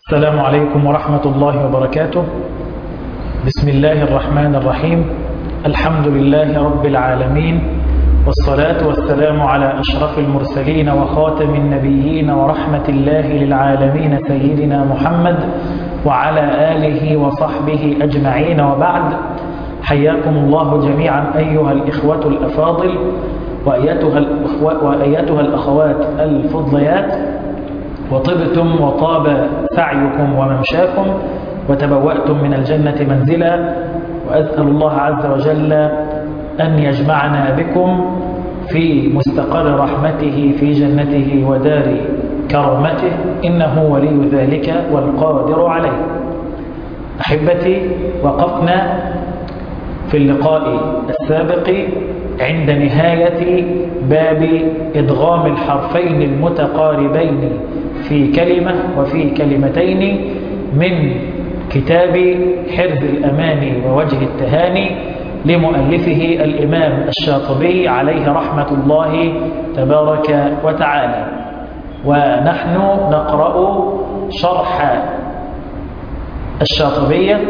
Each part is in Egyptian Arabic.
السلام عليكم ورحمة الله وبركاته بسم الله الرحمن الرحيم الحمد لله رب العالمين والصلاة والسلام على أشرف المرسلين وخاتم النبيين ورحمة الله للعالمين سيدنا محمد وعلى آله وصحبه أجمعين وبعد حياكم الله جميعا أيها الإخوة الأفاضل وأيتها, الأخوة وأيتها الأخوات الفضليات وطبتم وطاب سعيكم وممشاكم وتبوأتم من الجنة منزلا وأسأل الله عز وجل أن يجمعنا بكم في مستقر رحمته في جنته ودار كرامته إنه ولي ذلك والقادر عليه أحبتي وقفنا في اللقاء السابق عند نهاية باب إدغام الحرفين المتقاربين في كلمة وفي كلمتين من كتاب حرز الأمان ووجه التهاني لمؤلفه الإمام الشاطبي عليه رحمة الله تبارك وتعالى ونحن نقرأ شرح الشاطبية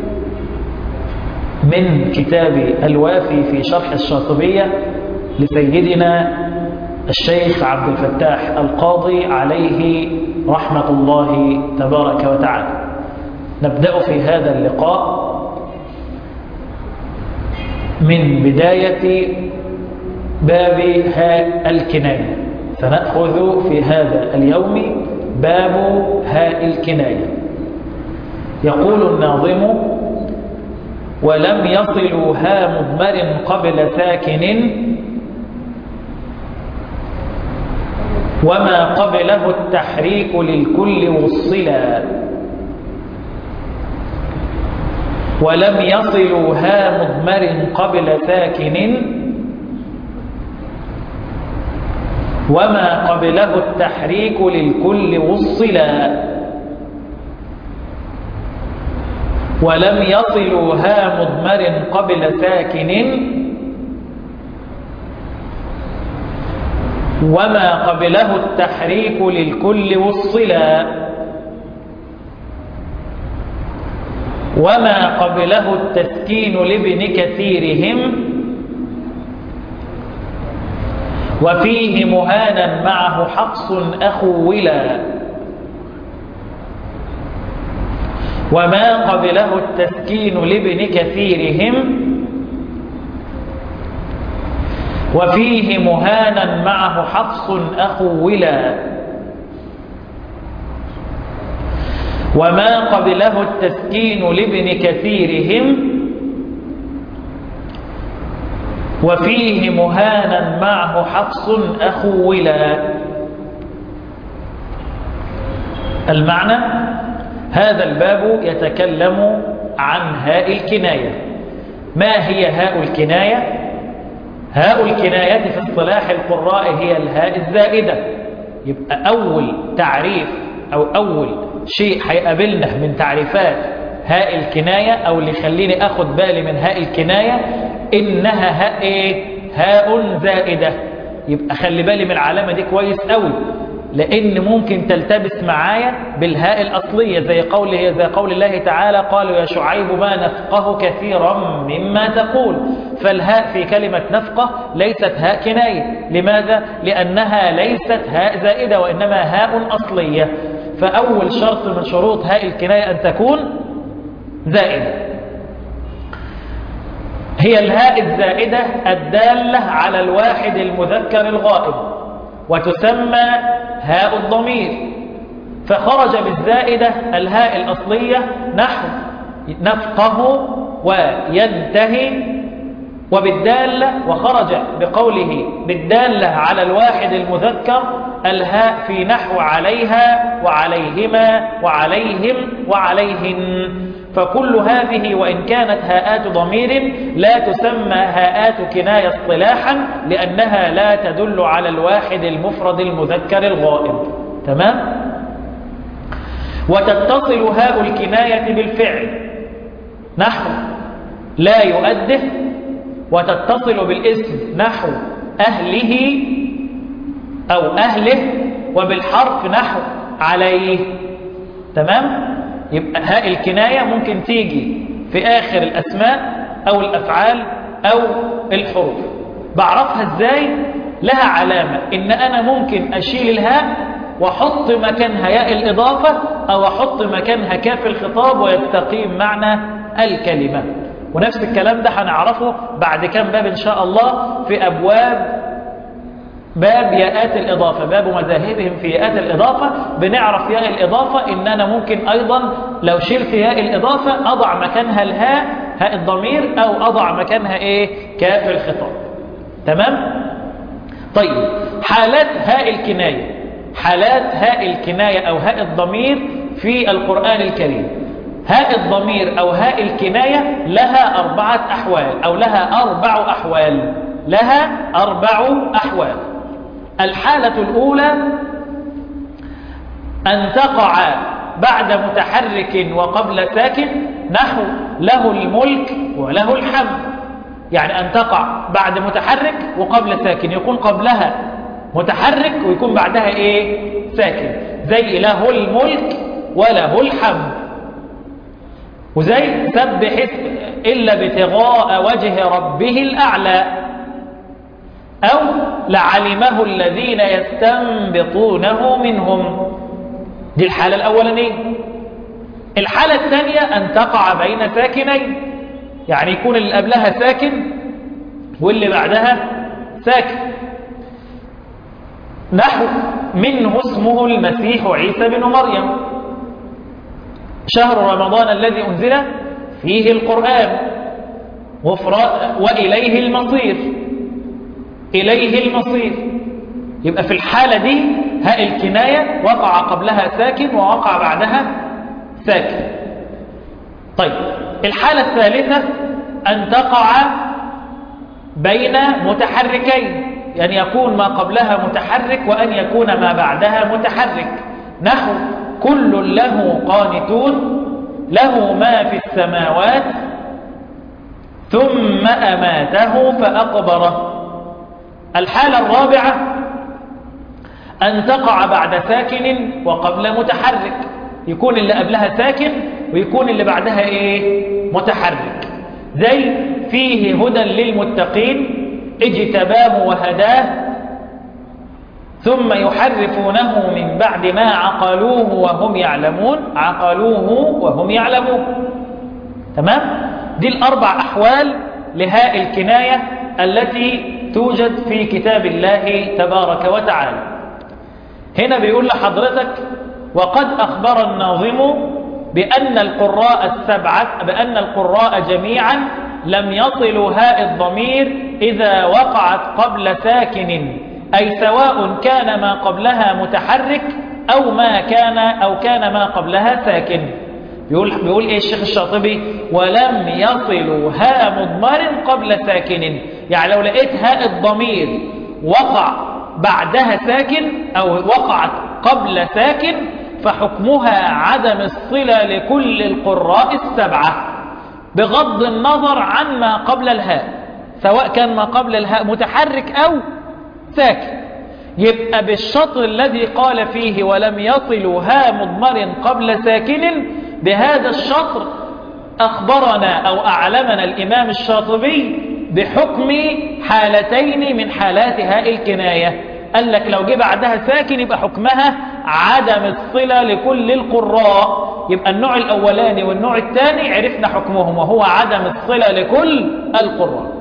من كتاب الوافي في شرح الشاطبية لسيدنا الشيخ عبد الفتاح القاضي عليه رحمة الله تبارك وتعالى نبدأ في هذا اللقاء من بداية باب هاء الكناية سنأخذ في هذا اليوم باب هاء الكناية يقول الناظم ولم يصلوا ها مضمر قبل ساكن وما قبله التحريك للكل وصلا ولم يصلوا ها مضمر قبل ساكن وما قبله التحريك للكل وصلا ولم يصلوا ها مضمر قبل ساكن وما قبله التحريك للكل وصلا وما قبله التسكين لابن كثيرهم وفيه مهانا معه حقص أخولا وما قبله التسكين لابن كثيرهم وفيه مهانا معه حفص أخولا وما قبله التسكين لابن كثيرهم وفيه مهانا معه حفص أخولا المعنى هذا الباب يتكلم عن هاء الكناية ما هي هاء الكناية هاء الكناية في اصطلاح القراء هي الهاء الزائدة يبقى أول تعريف أو أول شيء هيقابلنا من تعريفات هاء الكناية أو اللي يخليني أخد بالي من هاء الكناية إنها هاء إيه؟ هاء زائدة يبقى خلي بالي من العلامة دي كويس قوي لأن ممكن تلتبس معايا بالهاء الأصلية زي قوله زي قول الله تعالى قالوا يا شعيب ما نفقه كثيرا مما تقول فالهاء في كلمة نفقه ليست هاء كناية لماذا؟ لأنها ليست هاء زائدة وإنما هاء أصلية فأول شرط من شروط هاء الكناية أن تكون زائدة هي الهاء الزائدة الدالة على الواحد المذكر الغائب وتسمى هاء الضمير فخرج بالزائدة الهاء الأصلية نحو نفقه وينتهي وبالدالة وخرج بقوله بالدالة على الواحد المذكر الهاء في نحو عليها وعليهما وعليهم وعليهن فكل هذه وإن كانت هاءات ضمير لا تسمى هاءات كناية اصطلاحا لأنها لا تدل على الواحد المفرد المذكر الغائب تمام؟ وتتصل هاء الكناية بالفعل نحو لا يؤده وتتصل بالاسم نحو أهله أو أهله وبالحرف نحو عليه تمام يبقى هاء الكناية ممكن تيجي في آخر الأسماء أو الأفعال أو الحروف بعرفها إزاي لها علامة إن أنا ممكن أشيل الهاء وأحط مكانها ياء الإضافة أو أحط مكانها كاف الخطاب ويستقيم معنى الكلمة ونفس الكلام ده هنعرفه بعد كام باب إن شاء الله في أبواب باب ياءات الإضافة باب مذاهبهم في ياءات الإضافة بنعرف ياء الإضافة إن أنا ممكن أيضا لو شلت ياء الإضافة أضع مكانها الهاء هاء الضمير أو أضع مكانها إيه كاف الخطاب تمام طيب حالات هاء الكناية حالات هاء الكناية أو هاء الضمير في القرآن الكريم هاء الضمير أو هاء الكناية لها أربعة أحوال أو لها أربع أحوال لها أربع أحوال الحالة الأولى أن تقع بعد متحرك وقبل ساكن نحو له الملك وله الحمد يعني أن تقع بعد متحرك وقبل ساكن يكون قبلها متحرك ويكون بعدها إيه ساكن زي له الملك وله الحمد وزي سبح إلا ابتغاء وجه ربه الأعلى أو لعلمه الذين يستنبطونه منهم دي الحالة الأولانية الحالة الثانية أن تقع بين ساكنين يعني يكون اللي قبلها ساكن واللي بعدها ساكن نحو منه اسمه المسيح عيسى بن مريم شهر رمضان الذي أنزل فيه القرآن وإليه المصير إليه المصير يبقى في الحالة دي هاء الكناية وقع قبلها ساكن ووقع بعدها ساكن طيب الحالة الثالثة أن تقع بين متحركين يعني يكون ما قبلها متحرك وأن يكون ما بعدها متحرك نحو كل له قانتون له ما في السماوات ثم أماته فأقبره الحالة الرابعة أن تقع بعد ساكن وقبل متحرك يكون اللي قبلها ساكن ويكون اللي بعدها إيه متحرك زي فيه هدى للمتقين اجتباه وهداه ثم يحرفونه من بعد ما عقلوه وهم يعلمون عقلوه وهم يعلمون تمام دي الأربع أحوال لهاء الكناية التي توجد في كتاب الله تبارك وتعالى هنا بيقول لحضرتك وقد أخبر الناظم بأن القراء السبعة بأن القراء جميعا لم يصلوا هاء الضمير إذا وقعت قبل ساكن أي سواء كان ما قبلها متحرك أو ما كان أو كان ما قبلها ساكن بيقول بيقول ايه الشيخ الشاطبي ولم يصلوا هاء مضمر قبل ساكن يعني لو لقيت هاء الضمير وقع بعدها ساكن أو وقعت قبل ساكن فحكمها عدم الصلة لكل القراء السبعة بغض النظر عن ما قبل الهاء سواء كان ما قبل الهاء متحرك أو ساكن يبقى بالشطر الذي قال فيه ولم يصلوا هاء مضمر قبل ساكن بهذا الشطر أخبرنا أو أعلمنا الإمام الشاطبي بحكم حالتين من حالات هاء الكناية قال لك لو جه بعدها ساكن يبقى حكمها عدم الصلة لكل القراء يبقى النوع الأولاني والنوع الثاني عرفنا حكمهم وهو عدم الصلة لكل القراء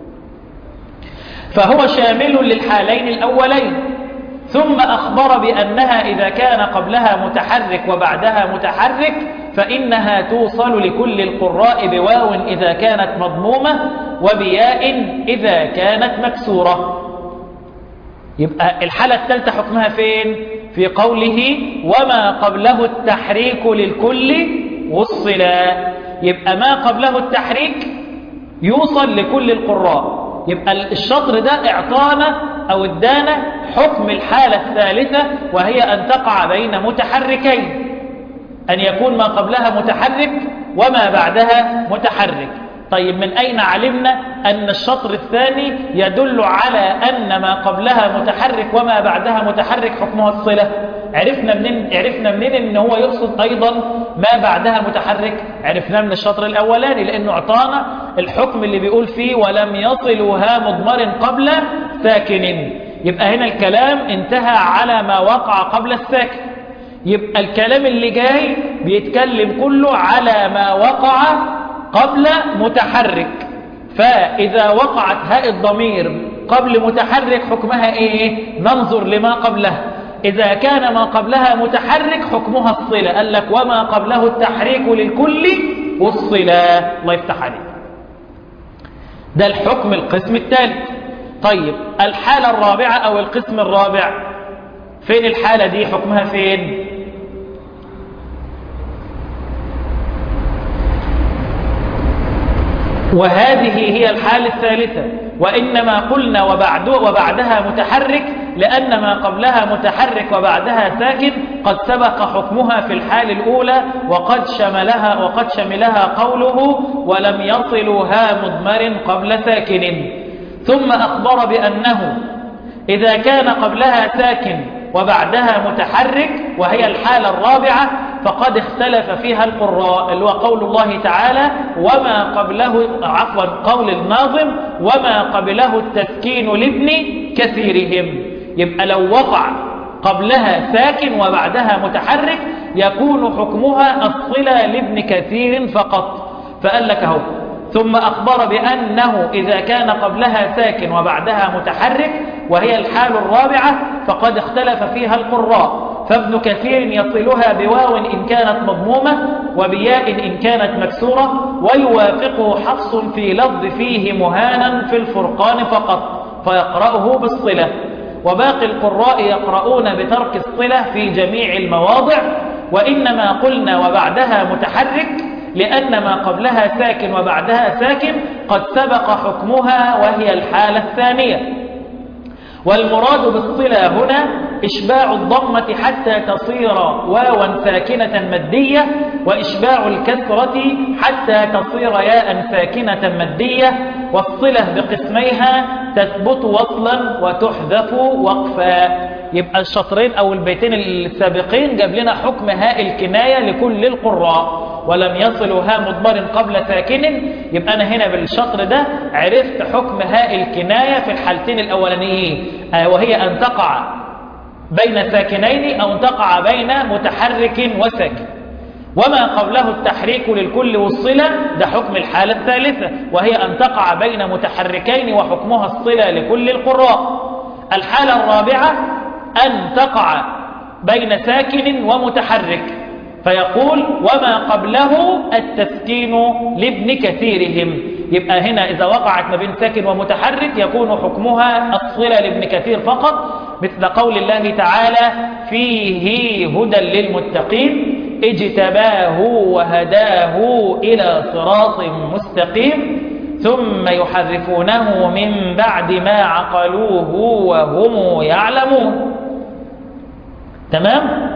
فهو شامل للحالين الأولين ثم أخبر بأنها إذا كان قبلها متحرك وبعدها متحرك فإنها توصل لكل القراء بواو إذا كانت مضمومة وبياء إذا كانت مكسورة يبقى الحالة الثالثة حكمها فين في قوله وما قبله التحريك للكل والصلا يبقى ما قبله التحريك يوصل لكل القراء يبقى الشطر ده اعطانا او ادانا حكم الحالة الثالثة وهي ان تقع بين متحركين ان يكون ما قبلها متحرك وما بعدها متحرك طيب من أين علمنا أن الشطر الثاني يدل على أن ما قبلها متحرك وما بعدها متحرك حكمها الصلة عرفنا منين عرفنا منين ان هو يقصد ايضا ما بعدها متحرك عرفناه من الشطر الاولاني لانه اعطانا الحكم اللي بيقول فيه ولم يصلوا ها مضمر قبل ساكن يبقى هنا الكلام انتهى على ما وقع قبل الساكن يبقى الكلام اللي جاي بيتكلم كله على ما وقع قبل متحرك فإذا وقعت هاء الضمير قبل متحرك حكمها ايه ننظر لما قبلها إذا كان ما قبلها متحرك حكمها الصلة قال لك وما قبله التحريك للكل والصلة الله يفتح عليك ده الحكم القسم الثالث طيب الحالة الرابعة أو القسم الرابع فين الحالة دي حكمها فين وهذه هي الحالة الثالثة وإنما قلنا وبعد وبعدها متحرك لأن ما قبلها متحرك وبعدها ساكن قد سبق حكمها في الحال الأولى وقد شملها وقد شملها قوله ولم يصلوا ها مضمر قبل ساكن ثم أخبر بأنه إذا كان قبلها ساكن وبعدها متحرك وهي الحالة الرابعة فقد اختلف فيها القراء اللي هو قول الله تعالى وما قبله عفوا قول الناظم وما قبله التسكين لابن كثيرهم يبقى لو وقع قبلها ساكن وبعدها متحرك يكون حكمها الصلة لابن كثير فقط فقال لك اهو ثم أخبر بأنه إذا كان قبلها ساكن وبعدها متحرك وهي الحال الرابعة فقد اختلف فيها القراء فابن كثير يصلها بواو إن كانت مضمومة وبياء إن كانت مكسورة ويوافقه حفص في لفظ فيه مهانا في الفرقان فقط فيقرأه بالصلة وباقي القراء يقرؤون بترك الصلة في جميع المواضع وإنما قلنا وبعدها متحرك لأن ما قبلها ساكن وبعدها ساكن قد سبق حكمها وهي الحالة الثانية والمراد بالصلة هنا إشباع الضمة حتى تصير واوا ساكنة مدية وإشباع الكسرة حتى تصير ياء ساكنة مدية والصلة بقسميها تثبت وصلا وتحذف وقفا يبقى الشطرين أو البيتين السابقين جاب لنا حكم هاء الكناية لكل القراء ولم يصلوا ها مضمر قبل ساكن يبقى أنا هنا بالشطر ده عرفت حكم هاء الكناية في الحالتين الأولانيين وهي أن تقع بين ساكنين أو تقع بين متحرك وساكن وما قبله التحريك للكل والصلة ده حكم الحالة الثالثة وهي أن تقع بين متحركين وحكمها الصلة لكل القراء الحالة الرابعة أن تقع بين ساكن ومتحرك فيقول وما قبله التسكين لابن كثيرهم يبقى هنا إذا وقعت ما بين ساكن ومتحرك يكون حكمها الصلة لابن كثير فقط مثل قول الله تعالى فيه هدى للمتقين اجتباه وهداه إلى صراط مستقيم ثم يحرفونه من بعد ما عقلوه وهم يعلمون تمام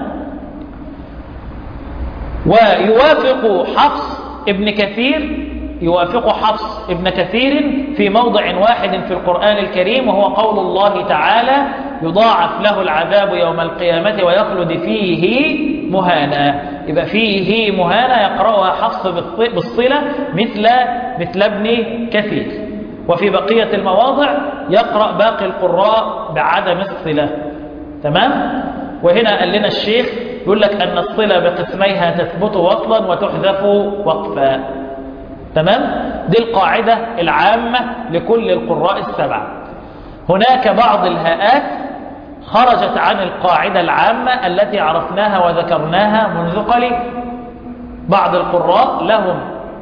ويوافق حفص ابن كثير يوافق حفص ابن كثير في موضع واحد في القرآن الكريم وهو قول الله تعالى يضاعف له العذاب يوم القيامة ويخلد فيه مهانا يبقى فيه مهانا يقرأها حفص بالصلة مثل مثل ابن كثير وفي بقية المواضع يقرأ باقي القراء بعدم الصلة تمام وهنا قال لنا الشيخ يقول لك أن الصلة بقسميها تثبت وصلا وتحذف وقفا تمام دي القاعدة العامة لكل القراء السبعة هناك بعض الهاءات خرجت عن القاعدة العامة التي عرفناها وذكرناها منذ قليل بعض القراء لهم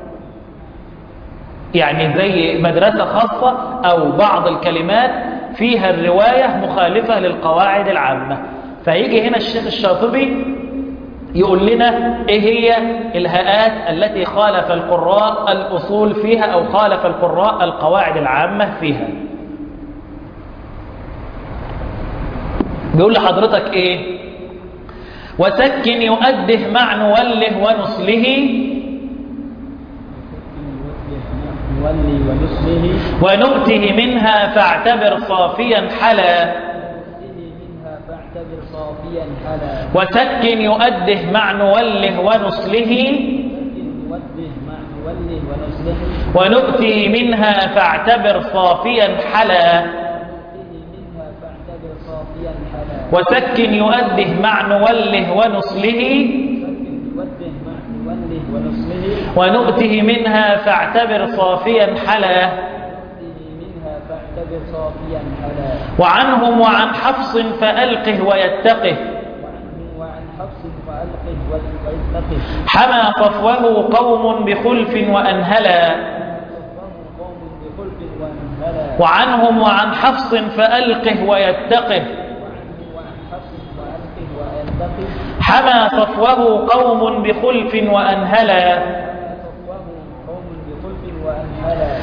يعني زي مدرسة خاصة أو بعض الكلمات فيها الرواية مخالفة للقواعد العامة فيجي هنا الشيخ الشاطبي يقول لنا ايه هي الهاءات التي خالف القراء الأصول فيها أو خالف القراء القواعد العامة فيها بيقول لحضرتك ايه وسكن يؤده مع نوله ونصله نولي ونصله ونؤته منها فاعتبر صافيا حلا نؤته منها فاعتبر صافيا حلا وسكن يؤده مع نوله ونصله لكن نوده مع نوله ونصله ونؤته منها فاعتبر صافيا حلا نؤته منها فاعتبر صافيا حلا وسكن يؤده مع نوله ونصله لكن نوده مع نوله ونصله ونؤته منها فاعتبر صافيا حلا نؤته منها فاعتبر صافيا حلا وعنهم وعن حفص فألقه ويتقه وعنه وعن حفص فألقه ويتقه حمى صفوه قوم بخلف وأنهلا صفه قوم بخلق وانهلا وعنهم وعن حفص فألقه ويتقه وعنه وعن حفص فألقه ويتقه حمى صفوه قوم بخلف وأنهلا صفه قوم بخلق وانهلا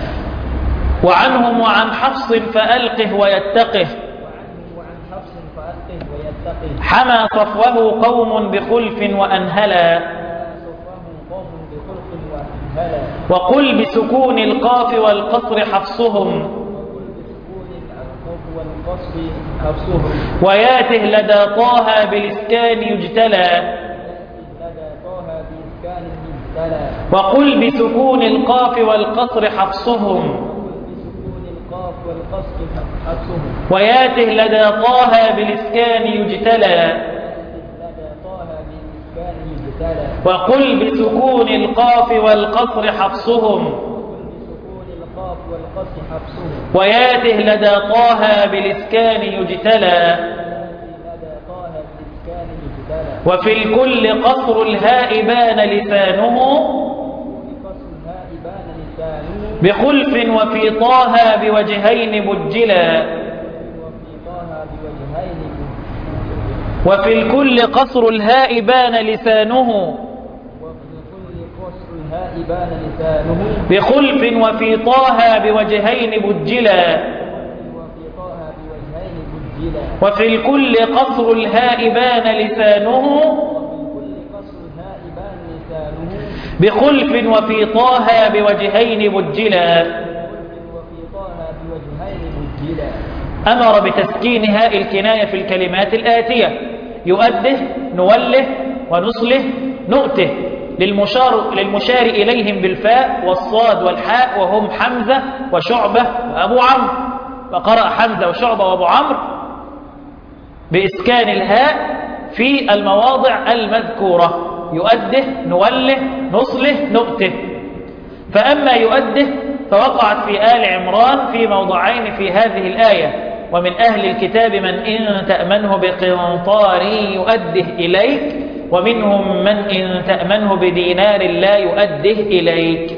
وعنهم وعن حفص فألقه ويتقه وعنه وعن حفص فألقه ويتقه حمى صفوه قوم بخلف وأنهلا صفه قوم بخلق وانهلا وقل بسكون القاف والقصر حفصهم وقل بسكون الخوف والقصر حفصهم وياته لدى طه بالإسكان يجتلى لدى طه بإسكان مبتلى وقل بسكون القاف والقصر حفصهم وقل بسكون القاف والقصر حفصهم وياته لدى طه بالإسكان يجتلى لدى طه بإسكان مبتلى وقل بسكون القاف والقصر حفصهم وقل بسكون القاف والقصر حفصهم وياته لدى طه بالإسكان يجتلى لدى طه بإسكان مبتلى وفي الكل قصر الهاء بان لسانه بقصر الهاء بان لسانه بخلف وفي طه بوجهين بجلا وفي طه بوجهين وفي الكل قصر الهاء بان لسانه وفي كل قصر الهاء بان لسانه بخلف وفي طه بوجهين بجلا وفي طه بوجهين بجلا وفي الكل قصر الهاء بان لسانه وفي كل قصر الهاء بان لسانه بخلف وفي طه بوجهين بجلا وفي طه بوجهين بجلا أمر بتسكين هاء الكناية في الكلمات الآتية يؤده نوله ونصله نؤته للمشار, للمشار إليهم بالفاء والصاد والحاء وهم حمزة وشعبة وأبو عمرو وقرأ حمزة وشعبة وأبو عمرو بإسكان الهاء في المواضع المذكورة يؤده نوله نصله نؤته فأما يؤده فوقعت في آل عمران في موضعين في هذه الآية ومن أهل الكتاب من إن تأمنه بقنطار يؤده إليك ومنهم من إن تأمنه بدينار لا يؤده إليك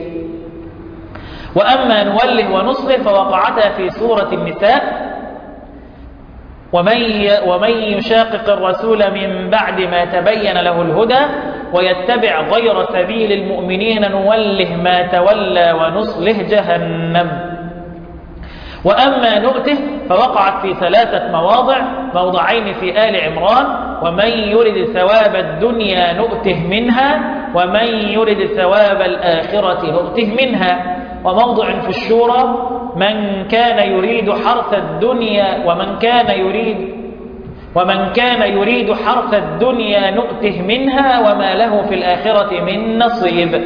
وأما نوله ونصله فوقعتا في سورة النساء ومن ومن يشاقق الرسول من بعد ما تبين له الهدى ويتبع غير سبيل المؤمنين نوله ما تولى ونصله جهنم وأما نؤته فوقعت في ثلاثة مواضع موضعين في آل عمران ومن يرد ثواب الدنيا نؤته منها ومن يرد ثواب الآخرة نؤته منها وموضع في الشورى من كان يريد حرث الدنيا ومن كان يريد ومن كان يريد حرث الدنيا نؤته منها وما له في الآخرة من نصيب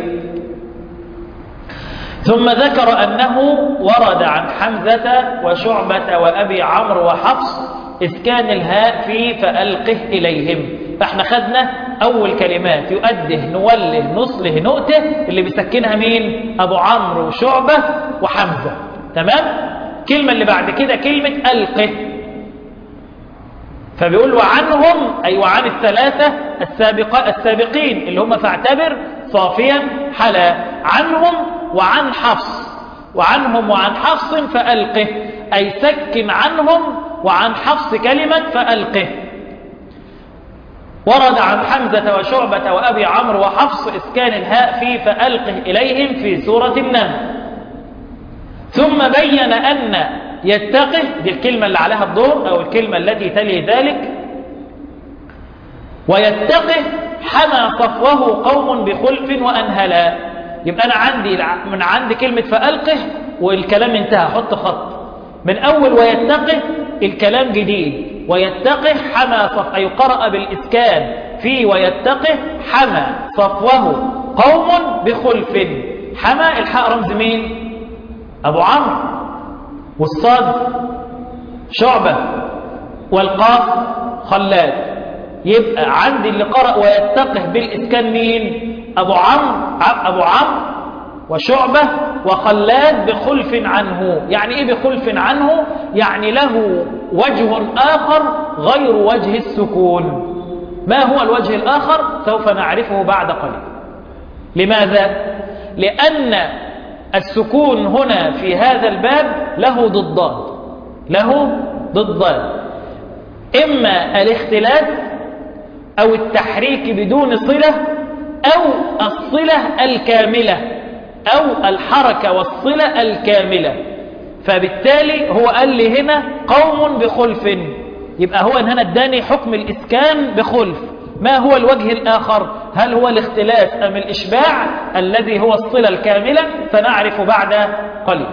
ثم ذكر أنه ورد عن حمزة وشعبة وأبي عمرو وحفص إسكان الهاء في فألقه إليهم فاحنا خدنا أول كلمات يؤده نوله نصله نؤته اللي بيسكنها مين أبو عمرو وشعبة وحمزة تمام كلمة اللي بعد كده كلمة ألقه فبيقول وعنهم أي وعن الثلاثة السابق السابقين اللي هم فاعتبر صافيا حلا عنهم وعن حفص وعنهم وعن حفص فألقه أي سكن عنهم وعن حفص كلمة فألقه ورد عن حمزة وشعبة وأبي عمرو وحفص إسكان الهاء في فألقه إليهم في سورة النمل ثم بين أن يتقه دي الكلمة اللي عليها الدور أو الكلمة التي تلي ذلك ويتقه حمى صفوه قوم بخلف وأنهلا يبقى أنا عندي من عند كلمة فألقه والكلام انتهى حط خط من أول ويتقه الكلام جديد ويتقه حمى صف أي قرأ بالإسكان في ويتقه حمى صفوه قوم بخلف حمى الحاء رمز مين أبو عمرو والصاد شعبة والقاف خلاد يبقى عندي اللي قرأ ويتقه بالإسكان مين أبو عمرو أبو عمرو وشعبة وخلاد بخلف عنه يعني إيه بخلف عنه يعني له وجه آخر غير وجه السكون ما هو الوجه الآخر سوف نعرفه بعد قليل لماذا؟ لأن السكون هنا في هذا الباب له ضدان له ضدان إما الاختلاف أو التحريك بدون صلة أو الصلة الكاملة أو الحركة والصلة الكاملة فبالتالي هو قال لي هنا قوم بخلف يبقى هو هنا اداني حكم الإسكان بخلف ما هو الوجه الآخر هل هو الاختلاف أم الإشباع الذي هو الصلة الكاملة سنعرف بعد قليل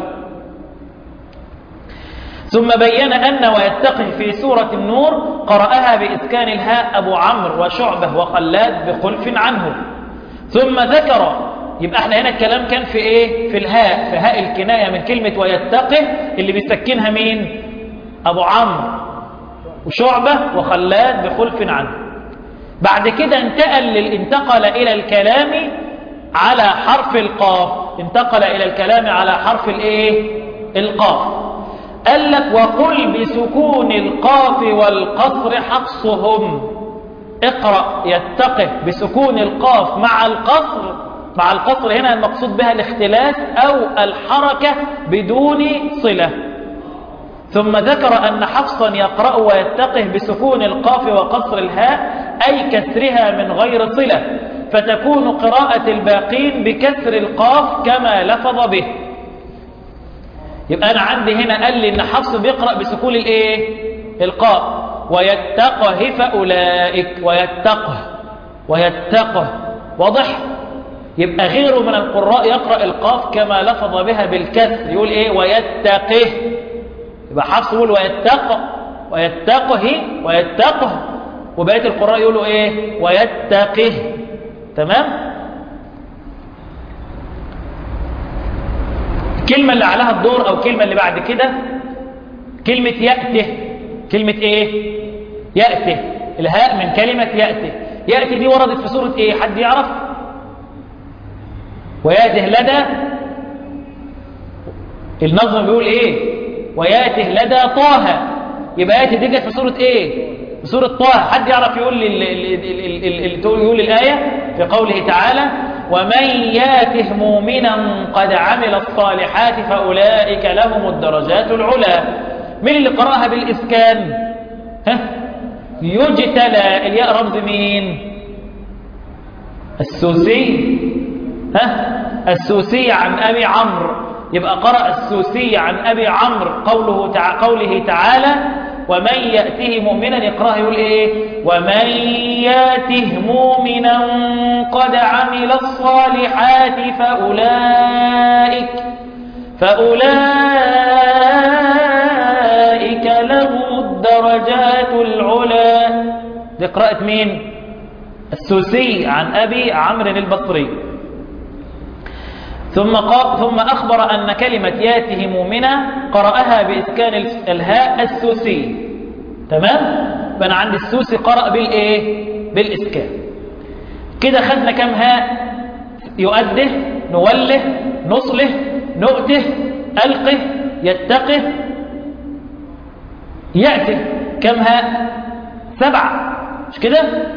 ثم بين أن ويتقه في سورة النور قرأها بإسكان الهاء أبو عمرو وشعبة وخلاد بخلف عنه ثم ذكر يبقى احنا هنا الكلام كان في ايه في الهاء في هاء الكناية من كلمة ويتقه اللي بيسكنها مين أبو عمرو وشعبة وخلاد بخلف عنه بعد كده انتقل انتقل إلى الكلام على حرف القاف انتقل إلى الكلام على حرف الايه القاف قال لك وقل بسكون القاف والقصر حفصهم اقرأ يتقه بسكون القاف مع القصر مع القصر هنا المقصود بها الاختلاف أو الحركة بدون صلة ثم ذكر أن حفصا يقرأ ويتقه بسكون القاف وقصر الهاء أي كسرها من غير صلة فتكون قراءة الباقين بكسر القاف كما لفظ به يبقى أنا عندي هنا قال لي إن حفص بيقرأ بسكون الإيه القاف ويتقه فأولئك ويتقه ويتقه واضح يبقى غيره من القراء يقرأ القاف كما لفظ بها بالكسر يقول إيه ويتقه يبقى حفص يقول ويتقه ويتقه ويتقه وبقية القراء يقولوا إيه ويتقه تمام الكلمة اللي عليها الدور أو الكلمة اللي بعد كده كلمة يأته كلمة إيه يأته الهاء من كلمة يأته يأتي دي وردت في سورة إيه حد يعرف وياته لدى النظم بيقول إيه وياته لدى طه يبقى يأتي دي جت في سورة إيه في سورة طه حد يعرف يقول لي يقول الآية في قوله تعالى ومن ياته مؤمنا قد عمل الصالحات فأولئك لهم الدرجات العلى من اللي قرأها بالإسكان ها يجتلى الياء رمز مين السوسي ها السوسي عن أبي عمرو يبقى قرأ السوسي عن أبي عمرو قوله تع... قوله تعالى ومن يأته مؤمنا يقرأه يقول إيه ومن يأته مؤمنا قد عمل الصالحات فأولئك فأولئك لهم الدرجات العلى دي قراءة مين السوسي عن أبي عمرو البصري ثم قال ثم أخبر أن كلمة ياته مؤمنة قرأها بإسكان الهاء السوسي تمام فأنا عندي السوسي قرأ بالإيه بالإسكان كده خدنا كم هاء يؤده نوله نصله نؤته ألقه يتقه يأته كم هاء سبعة مش كده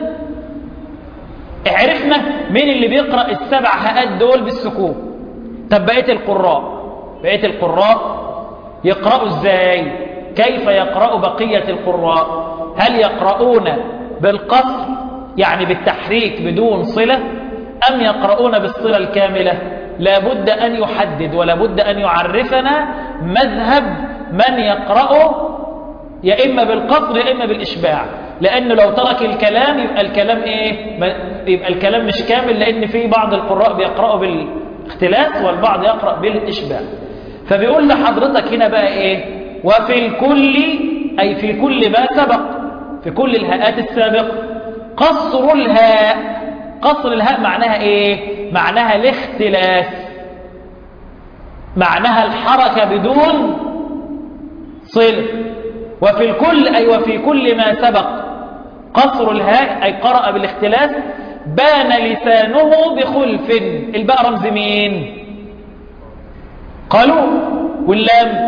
عرفنا مين اللي بيقرأ السبع هاءات دول بالسكون طب بقية القراء بقية القراء يقرأوا ازاي كيف يقرأ بقية القراء هل يقرؤون بالقصر يعني بالتحريك بدون صلة أم يقرؤون بالصلة الكاملة لابد أن يحدد ولابد أن يعرفنا مذهب من يقرأ يا إما بالقصر يا إما بالإشباع لأنه لو ترك الكلام يبقى الكلام إيه يبقى الكلام مش كامل لأن في بعض القراء بيقرأوا بال اختلاس والبعض يقرأ بالإشباع فبيقول لحضرتك هنا بقى إيه وفي الكل أي في كل ما سبق في كل الهاءات السابقة قصر الهاء قصر الهاء معناها إيه معناها الاختلاس معناها الحركة بدون صلة وفي الكل أي وفي كل ما سبق قصر الهاء أي قرأ بالاختلاس بان لسانه بخلف الباء رمز مين قالوا واللام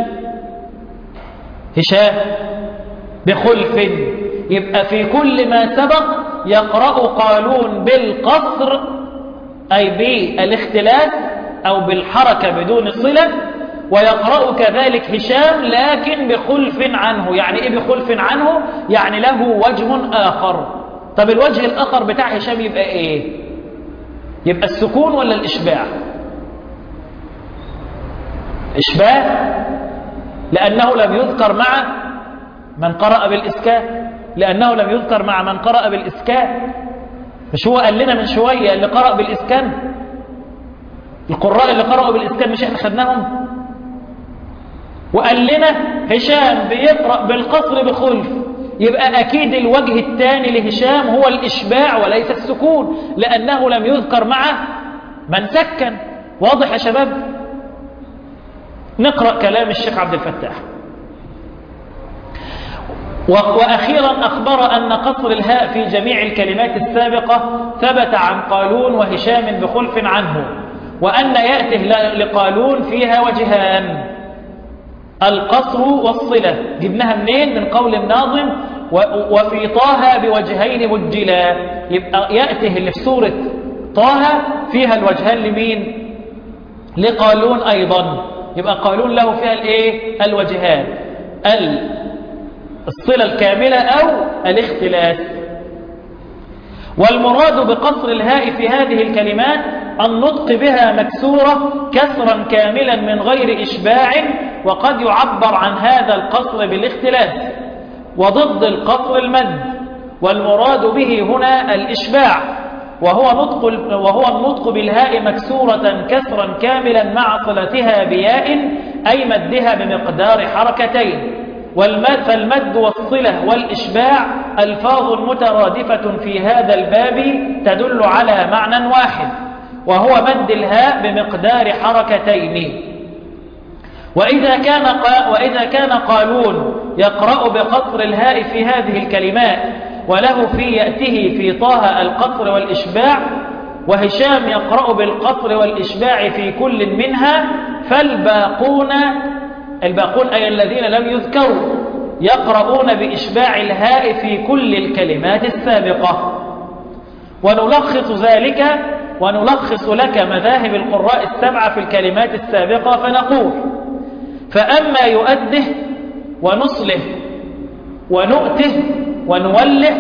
هشام بخلف يبقى في كل ما سبق يقرأ قالون بالقصر أي بالاختلاس أو بالحركة بدون صلة ويقرأ كذلك هشام لكن بخلف عنه يعني إيه بخلف عنه يعني له وجه آخر طب الوجه الآخر بتاع هشام يبقى إيه يبقى السكون ولا الإشباع إشباع لأنه لم يذكر مع من قرأ بالإسكان لأنه لم يذكر مع من قرأ بالإسكان مش هو قال لنا من شوية اللي قرأ بالإسكان القراء اللي قرأوا بالإسكان مش احنا خدناهم وقال لنا هشام بيقرأ بالقصر بخلف يبقى أكيد الوجه الثاني لهشام هو الإشباع وليس السكون لأنه لم يذكر معه من سكن واضح يا شباب نقرأ كلام الشيخ عبد الفتاح وأخيرا أخبر أن قصر الهاء في جميع الكلمات السابقة ثبت عن قالون وهشام بخلف عنه وأن يأته لقالون فيها وجهان القصر والصلة جبناها منين من قول الناظم وفي طه بوجهين مجلا يبقى يأته اللي في سورة طه فيها الوجهان لمين لقالون أيضا يبقى قالون له فيها الايه الوجهان الصلة الكاملة أو الاختلاس والمراد بقصر الهاء في هذه الكلمات النطق بها مكسورة كسرا كاملا من غير إشباع وقد يعبر عن هذا القصر بالاختلاس وضد القصر المد والمراد به هنا الإشباع وهو نطق وهو النطق بالهاء مكسورة كسرا كاملا مع صلتها بياء أي مدها بمقدار حركتين والمد فالمد والصلة والإشباع ألفاظ مترادفة في هذا الباب تدل على معنى واحد وهو مد الهاء بمقدار حركتين وإذا كان قا وإذا كان قالون يقرأ بقصر الهاء في هذه الكلمات وله في يأته في طه القصر والإشباع وهشام يقرأ بالقصر والإشباع في كل منها فالباقون الباقون أي الذين لم يذكروا يقرؤون بإشباع الهاء في كل الكلمات السابقة ونلخص ذلك ونلخص لك مذاهب القراء السبعة في الكلمات السابقة فنقول فأما يؤده ونصله ونؤته ونوله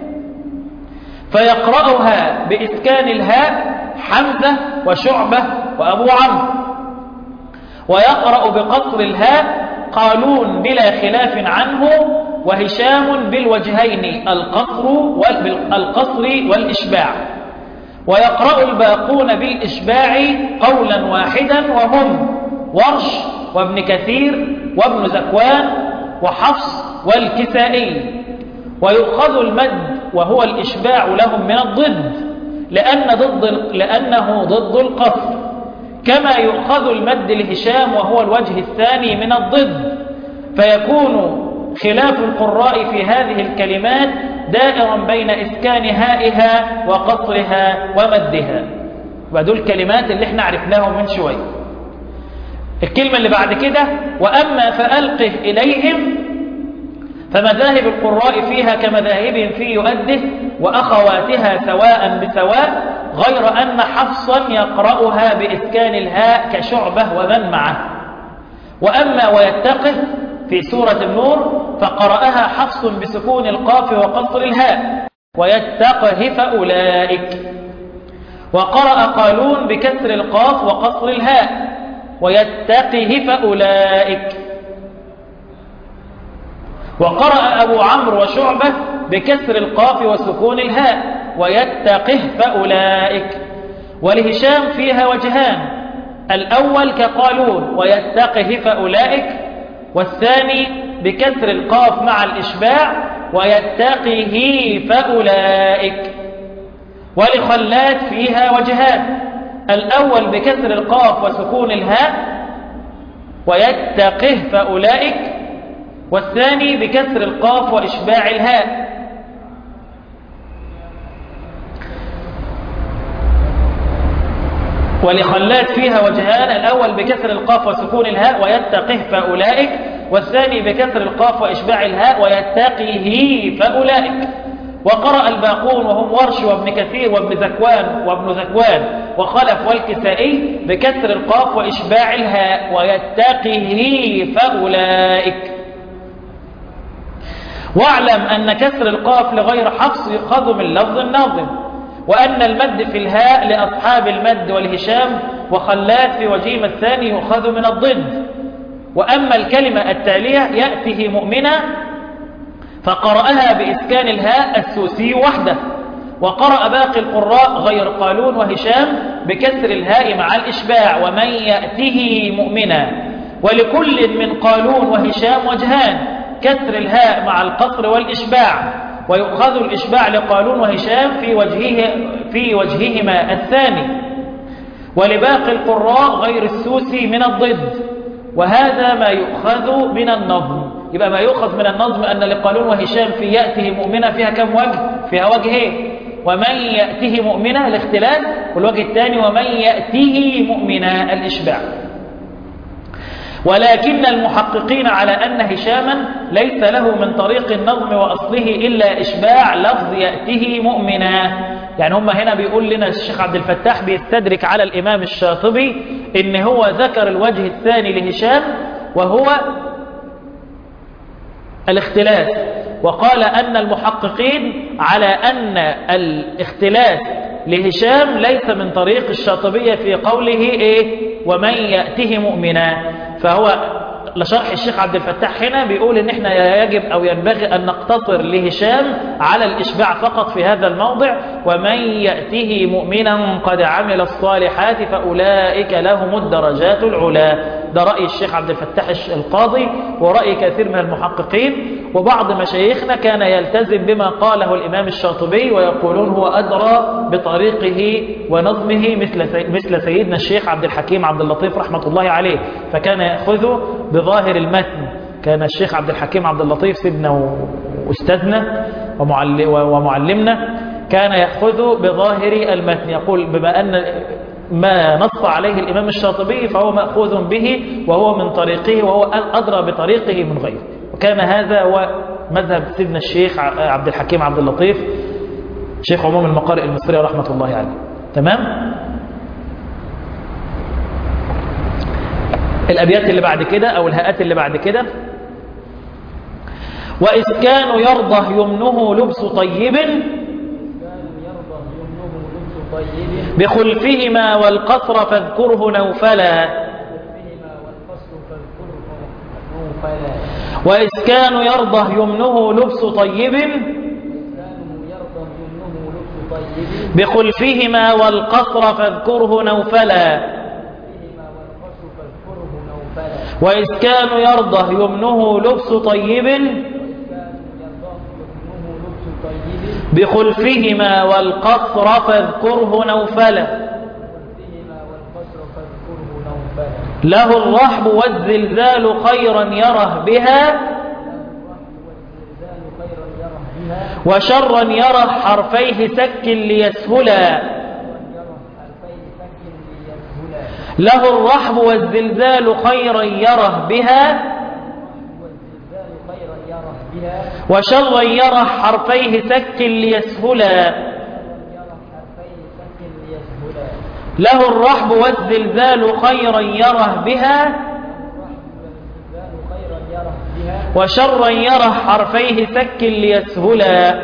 فيقرأها بإسكان الهاء حمزة وشعبة وأبو عمرو ويقرأ بقصر الهاء قالون بلا خلاف عنه وهشام بالوجهين القصر والقصر والإشباع ويقرأ الباقون بالإشباع قولا واحدا وهم ورش وابن كثير وابن زكوان وحفص والكسائي ويؤخذ المد وهو الإشباع لهم من الضد لأن ضد لأنه ضد القصر كما يؤخذ المد لهشام وهو الوجه الثاني من الضد فيكون خلاف القراء في هذه الكلمات دائرا بين إسكان هائها وقصرها ومدها ودول الكلمات اللي احنا عرفناهم من شوية الكلمة اللي بعد كده وأما فألقه إليهم فمذاهب القراء فيها كمذاهبهم في يؤده وأخواتها سواء بسواء غير أن حفصا يقرأها بإسكان الهاء كشعبة ومن معه وأما ويتقه في سورة النور فقرأها حفص بسكون القاف وقصر الهاء ويتقه فأولئك وقرأ قالون بكسر القاف وقصر الهاء ويتقه فأولئك وقرأ أبو عمرو وشعبة بكسر القاف وسكون الهاء ويتقه فأولئك ولهشام فيها وجهان الأول كقالون ويتقه فأولئك والثاني بكسر القاف مع الإشباع ويتقه فأولئك ولخلات فيها وجهان الأول بكسر القاف وسكون الهاء ويتقه فأولئك والثاني بكسر القاف وإشباع الهاء ولخلات فيها وجهان الأول بكسر القاف وسكون الهاء ويتقه فأولئك والثاني بكسر القاف وإشباع الهاء ويتقه فأولئك وقرأ الباقون وهم ورش وابن كثير وابن ذكوان وابن ذكوان وخلف والكسائي بكسر القاف وإشباع الهاء ويتقه فأولئك واعلم أن كسر القاف لغير حفص يؤخذ من لفظ الناظم وأن المد في الهاء لأصحاب المد والهشام وخلات في وجيم الثاني يؤخذ من الضد وأما الكلمة التالية يأته مؤمنا فقرأها بإسكان الهاء السوسي وحده وقرأ باقي القراء غير قالون وهشام بكسر الهاء مع الإشباع ومن يأته مؤمنا ولكل من قالون وهشام وجهان كسر الهاء مع القصر والإشباع ويؤخذ الإشباع لقالون وهشام في وجهه في وجههما الثاني ولباقي القراء غير السوسي من الضد وهذا ما يؤخذ من النظم يبقى ما يؤخذ من النظم أن لقالون وهشام في يأته مؤمنة فيها كم وجه فيها وجهين ومن يأته مؤمنة الاختلاف والوجه الثاني ومن يأته مؤمنة الإشباع ولكن المحققين على أن هشاما ليس له من طريق النظم وأصله إلا إشباع لفظ يأته مؤمنا يعني هم هنا بيقول لنا الشيخ عبد الفتاح بيستدرك على الإمام الشاطبي إن هو ذكر الوجه الثاني لهشام وهو الاختلاف وقال أن المحققين على أن الاختلاف لهشام ليس من طريق الشاطبية في قوله إيه ومن يأته مؤمنا فهو لشرح الشيخ عبد الفتاح هنا بيقول ان احنا يجب او ينبغي ان نقتصر لهشام على الاشباع فقط في هذا الموضع ومن يأته مؤمنا قد عمل الصالحات فاولئك لهم الدرجات العلا ده رأي الشيخ عبد الفتاح القاضي ورأي كثير من المحققين وبعض مشايخنا كان يلتزم بما قاله الإمام الشاطبي ويقولون هو أدرى بطريقه ونظمه مثل مثل سيدنا الشيخ عبد الحكيم عبد اللطيف رحمة الله عليه فكان يأخذ بظاهر المتن كان الشيخ عبد الحكيم عبد اللطيف سيدنا وأستاذنا ومعلمنا كان يأخذ بظاهر المتن يقول بما أن ما نص عليه الإمام الشاطبي فهو مأخوذ به وهو من طريقه وهو أدرى بطريقه من غيره وكان هذا هو مذهب سيدنا الشيخ عبد الحكيم عبد اللطيف شيخ عموم المقارئ المصرية رحمة الله عليه تمام الأبيات اللي بعد كده أو الهاءات اللي بعد كده وإذ كان يرضى يمنه لبس طيب بخلفهما والقصر فاذكره نوفلا وإذ كان يرضى يمنه لبس طيب بخلفهما والقصر فاذكره نوفلا وإذ كان يرضى يمنه لبس طيب بخلفهما والقصر فاذكره نوفلا له الرحب والزلزال خيرا يره بها وشرا يره حرفيه سك ليسهلا له الرحب والزلزال خيرا يره بها وشرا يره حرفيه سك ليسهلا له الرحب والزلزال خيرا يره بها وشرا يره حرفيه سك ليسهلا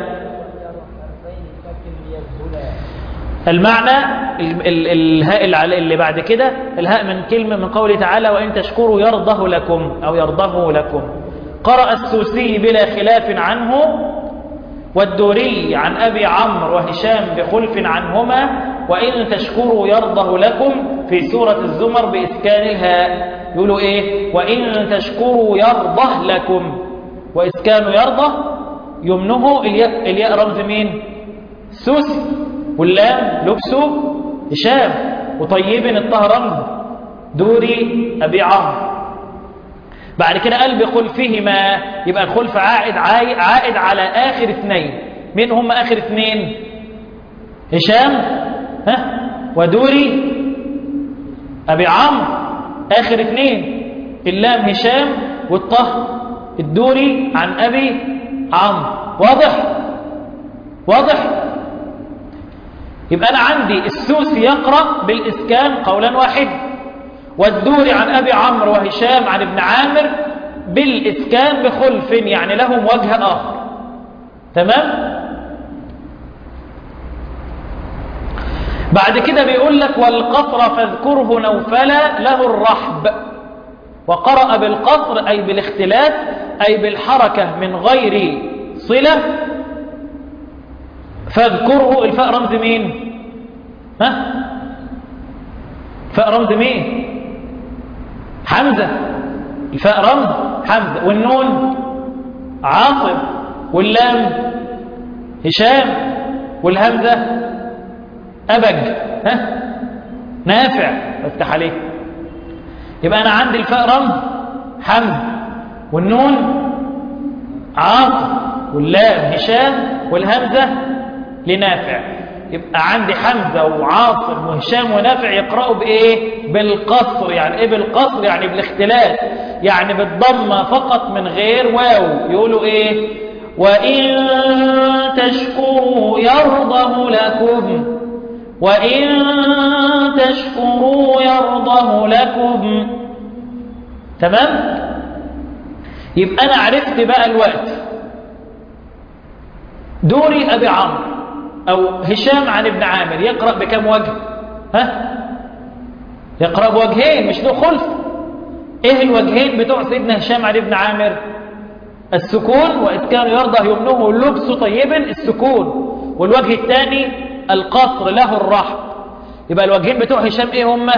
المعنى الهاء اللي بعد كده الهاء من كلمة من قوله تعالى وإن تشكروا يرضه لكم أو يرضه لكم قرأ السوسي بلا خلاف عنه والدوري عن أبي عمرو وهشام بخلف عنهما وإن تشكروا يرضه لكم في سورة الزمر بإسكان الهاء يقولوا إيه وإن تشكروا يرضه لكم وإسكان يرضى يمنه الياء, الياء رمز مين سوسي واللام لبسه هشام وطيب الطه رمز دوري أبي عمرو بعد كده قال بخلفهما يبقى الخلف عائد عائد على آخر اثنين مين هم آخر اثنين هشام ها ودوري أبي عمرو آخر اثنين اللام هشام والطه الدوري عن أبي عمرو واضح واضح يبقى أنا عندي السوسي يقرأ بالإسكان قولا واحد والدوري عن أبي عمرو وهشام عن ابن عامر بالإسكان بخلف يعني لهم وجه آخر تمام بعد كده بيقول لك والقصر فاذكره نوفلا له الرحب وقرأ بالقصر أي بالاختلاف أي بالحركة من غير صلة فاذكره الفاء رمز مين ها فاء رمز مين حمزة الفاء رمز حمزة والنون عاصم واللام هشام والهمزة أبج ها نافع افتح عليه يبقى أنا عندي الفاء رمز حمزة والنون عاصم واللام هشام والهمزة لنافع يبقى عندي حمزة وعاصم وهشام ونافع يقرأوا بإيه بالقصر يعني إيه بالقصر يعني بالاختلاف يعني بالضمة فقط من غير واو يقولوا إيه وإن تشكروا يرضه لكم وإن تشكروا يرضه لكم تمام يبقى أنا عرفت بقى الوقت دوري أبي عمرو أو هشام عن ابن عامر يقرأ بكم وجه ها يقرأ بوجهين مش له خلف ايه الوجهين بتوع سيدنا هشام عن ابن عامر السكون وإذ كان يرضى يمنه لبس طيب السكون والوجه الثاني القصر له الرحب يبقى الوجهين بتوع هشام ايه هما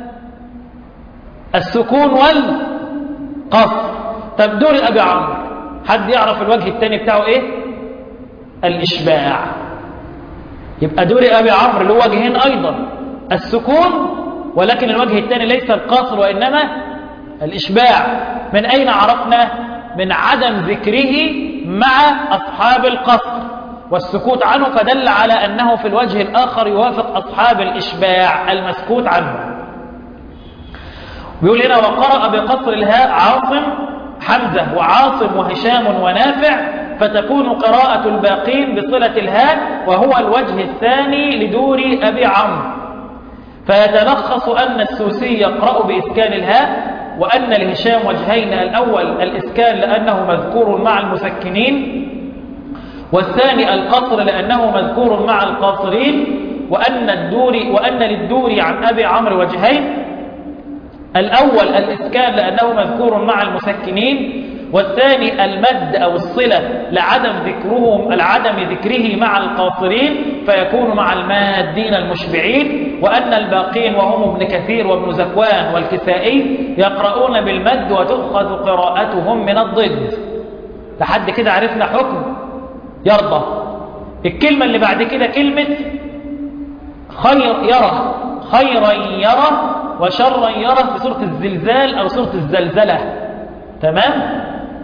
السكون والقصر طب دور أبي عمرو حد يعرف الوجه الثاني بتاعه ايه الإشباع يبقى دور أبي عمرو له وجهين أيضا السكون ولكن الوجه الثاني ليس القصر وإنما الإشباع من أين عرفنا من عدم ذكره مع أصحاب القصر والسكوت عنه فدل على أنه في الوجه الآخر يوافق أصحاب الإشباع المسكوت عنه بيقول هنا وقرأ بقصر الهاء عاصم حمزة وعاصم وهشام ونافع فتكون قراءة الباقين بصلة الهاء وهو الوجه الثاني لدور أبي عمرو فيتلخص أن السوسي يقرأ بإسكان الهاء وأن الهشام وجهين الأول الإسكان لأنه مذكور مع المسكنين والثاني القصر لأنه مذكور مع القاصرين وأن الدور وأن للدور عن أبي عمرو وجهين الأول الإسكان لأنه مذكور مع المسكنين والثاني المد أو الصلة لعدم ذكرهم العدم ذكره مع القاصرين فيكون مع المادين المشبعين وأن الباقين وهم ابن كثير وابن زكوان والكسائي يقرؤون بالمد وتؤخذ قراءتهم من الضد لحد كده عرفنا حكم يرضى الكلمة اللي بعد كده كلمة خير يرى خيرا يرى وشرا يرى في سورة الزلزال أو سورة الزلزلة تمام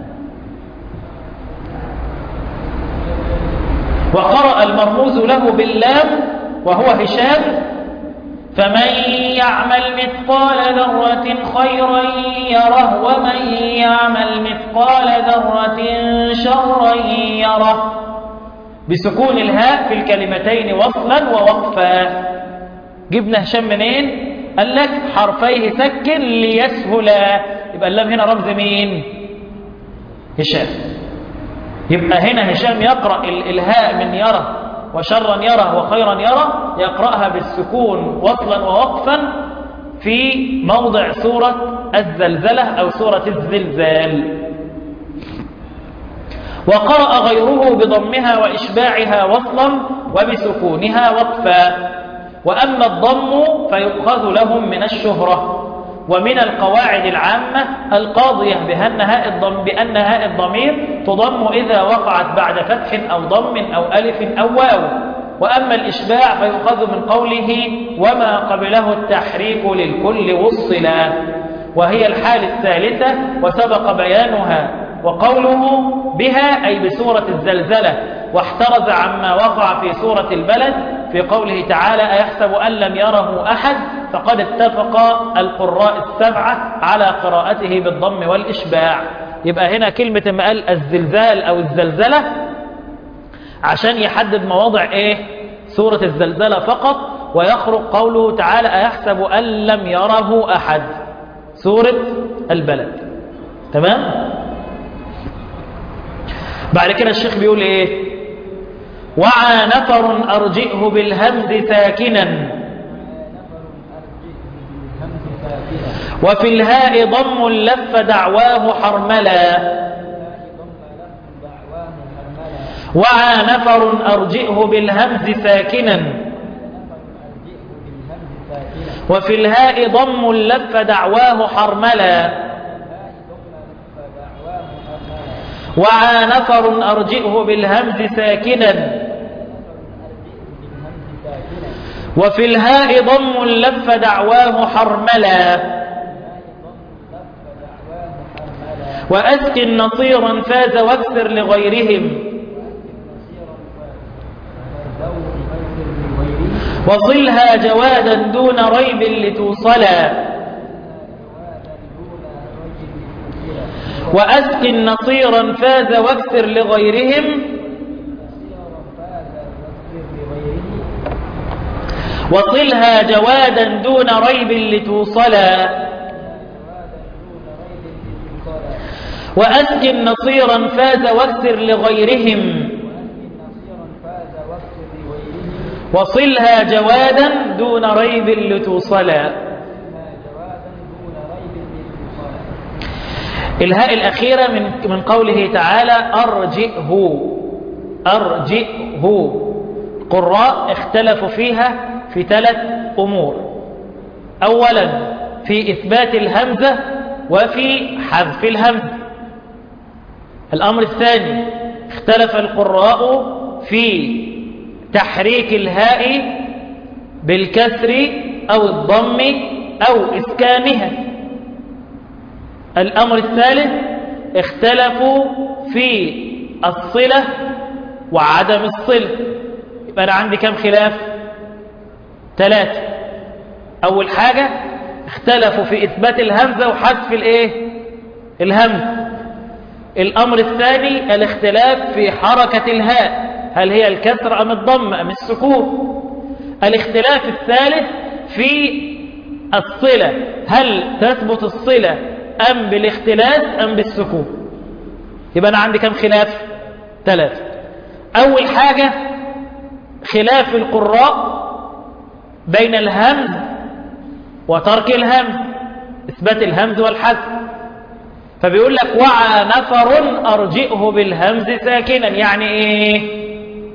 وقرأ المرموز له باللام وهو هشام فمن يعمل مثقال ذرة خيرا يره ومن يعمل مثقال ذرة شرا يره بسكون الهاء في الكلمتين وصلا ووقفا جبنا هشام منين قال لك حرفيه سكن ليسهلا يبقى اللام هنا رمز مين هشام يبقى هنا هشام يقرأ الهاء من يرى وشرا يرى وخيرا يرى يقرأها بالسكون وصلا ووقفا في موضع سورة الزلزلة أو سورة الزلزال وقرأ غيره بضمها وإشباعها وصلا وبسكونها وقفا وأما الضم فيؤخذ لهم من الشهرة ومن القواعد العامة القاضية بأن هاء الضم بأن هاء الضمير تضم إذا وقعت بعد فتح أو ضم أو ألف أو واو وأما الإشباع فيؤخذ من قوله وما قبله التحريك للكل والصلا وهي الحال الثالثة وسبق بيانها وقوله بها أي بسورة الزلزلة واحترز عما وقع في سورة البلد في قوله تعالى أيحسب أن لم يره أحد فقد اتفق القراء السبعة على قراءته بالضم والإشباع يبقى هنا كلمة ما قال الزلزال أو الزلزلة عشان يحدد مواضع إيه سورة الزلزلة فقط ويخرج قوله تعالى أيحسب أن لم يره أحد سورة البلد تمام بعد كده الشيخ بيقول إيه وعى نفر أرجئه بالهمز ساكنا وفي الهاء ضم لف دعواه حرملا وعى نفر أرجئه بالهمز ساكنا وفي الهاء ضم لف دعواه حرملا وعى نفر أرجئه بالهمز ساكنا وفي الهاء ضم لف دعواه حرملا وأسكن نصيرا فاز واكسر لغيرهم وصلها جوادا دون ريب لتوصلا وأسكن نصيرا فاز واكسر لغيرهم وصلها جوادا دون ريب لتوصلا وأسكن نصيرا فاز واكسر لغيرهم وصلها جوادا دون ريب لتوصلا الهاء الأخيرة من من قوله تعالى أرجئه أرجئه قراء اختلفوا فيها في ثلاث أمور أولا في إثبات الهمزة وفي حذف الهمزة الأمر الثاني اختلف القراء في تحريك الهاء بالكسر أو الضم أو إسكانها الأمر الثالث اختلفوا في الصلة وعدم الصلة يبقى أنا عندي كم خلاف ثلاثة أول حاجة اختلفوا في إثبات الهمزة وحذف الإيه الهمزة الأمر الثاني الاختلاف في حركة الهاء هل هي الكسر أم الضم أم السكون الاختلاف الثالث في الصلة هل تثبت الصلة أم بالاختلاس أم بالسكون يبقى أنا عندي كم خلاف ثلاثة أول حاجة خلاف القراء بين الهمز وترك الهمز إثبات الهمز والحذف فبيقول لك وعى نفر أرجئه بالهمز ساكنا يعني إيه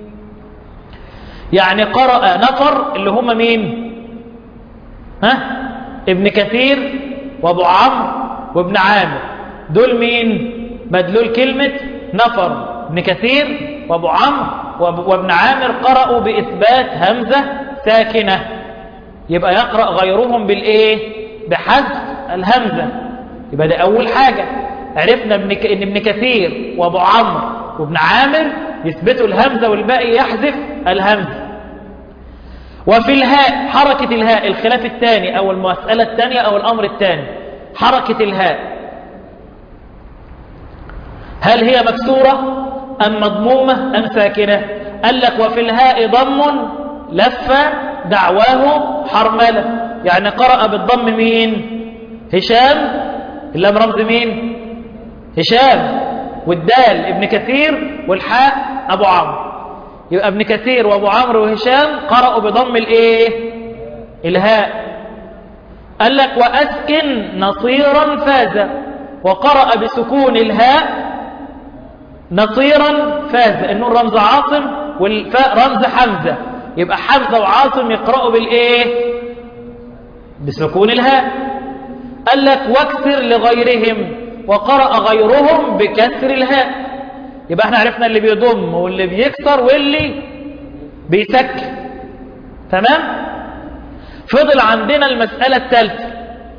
يعني قرأ نفر اللي هم مين ها ابن كثير وابو عمرو وابن عامر دول مين مدلول كلمة نفر ابن كثير وابو عمرو وابن عامر قرأوا بإثبات همزة ساكنة يبقى يقرأ غيرهم بالإيه بحذف الهمزة يبقى ده أول حاجة عرفنا ابن ك... ان ابن كثير وابو عمرو وابن عامر يثبتوا الهمزة والباقي يحذف الهمزة وفي الهاء حركة الهاء الخلاف الثاني أو المسألة الثانية أو الأمر الثاني حركة الهاء هل هي مكسورة أم مضمومة أم ساكنة قال لك وفي الهاء ضم لف دعواه حرملة يعني قرأ بالضم مين هشام اللام رمز مين هشام والدال ابن كثير والحاء أبو عمرو يبقى ابن كثير وابو عمرو وهشام قرأوا بضم الايه الهاء قال لك وأسكن نصيرا فاز وقرأ بسكون الهاء نصيرا فاز النون رمز عاصم والفاء رمز حمزة يبقى حمزة وعاصم يقرأوا بالإيه بسكون الهاء قال لك واكسر لغيرهم وقرأ غيرهم بكسر الهاء يبقى احنا عرفنا اللي بيضم واللي بيكسر واللي بيسكن تمام فضل عندنا المسألة الثالثة